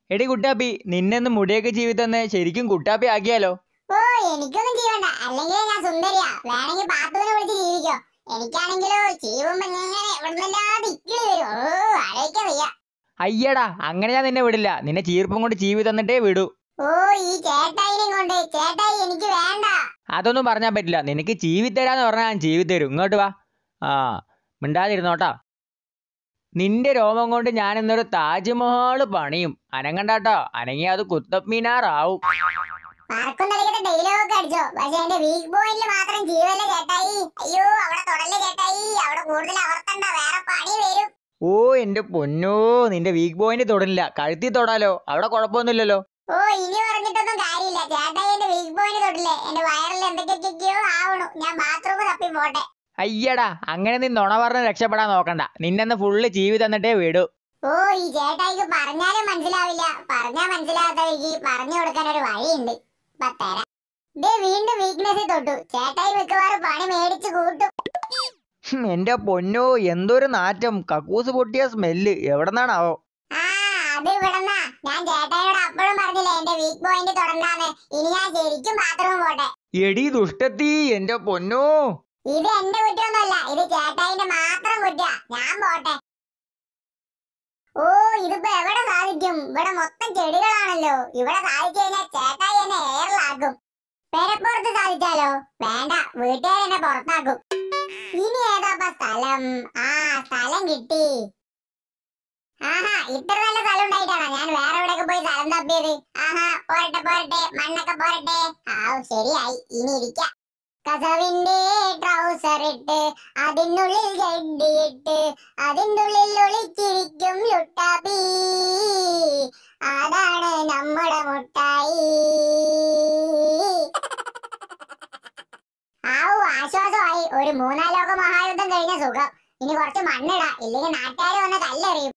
എടി കുട്ടാപ്പി നിന്നെന്ന് മുടിയൊക്കെ ചീവി തന്നെ ശരിക്കും കുട്ടാപ്പി ആക്കിയാലോ ഓ എനിക്കൊന്നും ചെയ്യണ്ട അല്ലെങ്കിൽ ഞാൻ സുന്ദരിയാ വേണമെങ്കിൽ പാത്തുവിനെ വിളിച്ച് ജീവിക്കോ എനിക്കാണെങ്കിലോ ചീവുമ്പോ ഇങ്ങനെ എവിടുന്നല്ലാതെ ഇക്കിളി വരും ഓ ആലോചിക്കാൻ വയ്യ അയ്യടാ അങ്ങനെ ഞാൻ നിന്നെ വിടില്ല നിന്നെ ചീർപ്പം കൊണ്ട് ചീവി തന്നിട്ടേ വിടൂ ഓ ഈ ചേട്ടായിനെയും കൊണ്ട് ചേട്ടായി എനിക്ക് വേണ്ട അതൊന്നും പറഞ്ഞാൻ പറ്റില്ല നിനക്ക് ചീവി തരാന്ന് പറഞ്ഞാൽ ഞാൻ ചീവി തരും ഇങ്ങോട്ട് വാ ആ മിണ്ടാതിരുന്നോട്ടാ നിന്റെ രോമം കൊണ്ട് ഞാൻ ഇന്നൊരു താജ്മഹൽ പണിയും അനങ്ങണ്ടാട്ടോ അനങ്ങി അത് കുത്തബ് മിനാറാവും പറക്കും തലയുടെ ഡയലോഗ് അടിച്ചോ പക്ഷെ എന്റെ വീക്ക് പോയിന്റിൽ മാത്രം ജീവല്ല ചേട്ടായി അയ്യോ അവിടെ തൊടല്ലേ ചേട്ടായി അവിടെ കൂടുതൽ അവർക്കണ്ട വേറെ പണി വരും ഓ എന്റെ പൊന്നോ നിന്റെ വീക്ക് പോയിന്റ് തൊടില്ല കഴുത്തി തൊടാലോ അവിടെ കുഴപ്പമൊന്നുമില്ലല്ലോ ഓ ഇനി പറഞ്ഞിട്ടൊന്നും കാര്യമില്ല ചേട്ടായി എന്റെ വീക്ക് പോയിന്റ് തൊട്ടില്ലേ എന്റെ വയറിൽ എന്തൊക്കെയൊക്കെയോ ആവണു ഞാൻ ബാത്റൂം തപ്പി പോട്ടെ അയ്യടാ അങ്ങനെ നീ നുണ പറഞ്ഞ് രക്ഷപ്പെടാൻ നോക്കണ്ട നിന്നെന്ന് ഫുള്ള് ചീവി തന്നിട്ടേ വിടൂ ഓ ഈ ചേട്ടായിക്ക് പറഞ്ഞാലും മനസ്സിലാവില്ല പറഞ്ഞാ മനസ്സിലാകാത്തവർക്ക് പറഞ്ഞു കൊടുക്കാൻ ഒരു വഴിയുണ്ട് പത്തര ദേ വീണ്ടും വീക്ക്നെസ് തൊട്ടു ചേട്ടായി മിക്കവാറും പണി മേടിച്ച് കൂട്ടും ഹും, എന്റെ പൊന്നോ എന്തൊരു നാറ്റം കക്കൂസ് പൊട്ടിയ സ്മെല്ല് എവിടെന്നാണാവോ ആ അത് ഇവിടെന്നാ ഞാൻ ചേട്ടായിയോട് അപ്പോഴും പറഞ്ഞില്ലേ എന്റെ വീക്ക് പോയിന്റ് തുടങ്ങാന്ന് ഇനി ഞാൻ ശരിക്കും ബാത്റൂം പോട്ടെ എടി ദുഷ്ടത്തി എന്റെ പൊന്നോ ഇത് എന്റെ കുറ്റമൊന്നുമല്ല ഇത് ചേട്ടായിന്റെ മാത്രം കുറ്റാ ഞാൻ പോട്ടെ ഓ ഇതിപ്പോ എവിടെ സാധിക്കും ഇവിടെ മൊത്തം ചെടികളാണല്ലോ ഇവിടെ സാധിച്ചു കഴിഞ്ഞാൽ ചേട്ടായി എന്നെ എയറിലാക്കും പെരപ്പുറത്ത് സാധിച്ചാലോ വേണ്ട വീട്ടുകാർ എന്നെ പുറത്താക്കും ഇനി ഏതാപ്പ സ്ഥലം ആ സ്ഥലം കിട്ടി ആഹാ ഇത്ര നല്ല സ്ഥലം ഉണ്ടായിട്ടാണോ ഞാൻ വേറെ എവിടെയൊക്കെ പോയി സ്ഥലം തപ്പിയത് ആഹാ പോരട്ടെ പോരട്ടെ മണ്ണൊക്കെ പോരട്ടെ ആ ശരിയായി ഇനി ഇരിക്കാം കസവിന്റെ ട്രൗസർ ഇട്ട് അതിനുള്ളിൽ ചെടിയിട്ട് അതിൻ്റെ ഉള്ളിൽ ഒളിച്ചിരിക്കും ലുട്ടാപ്പി അതാണ് നമ്മുടെ മുട്ടായി ആവു ആശ്വാസമായി ഒരു മൂന്നാം ലോക മഹായുദ്ധം കഴിഞ്ഞ സുഖം ഇനി കുറച്ച് മണ്ണിടാ ഇല്ലെങ്കിൽ നാട്ടുകാർ വന്ന് കല്ലെറിയും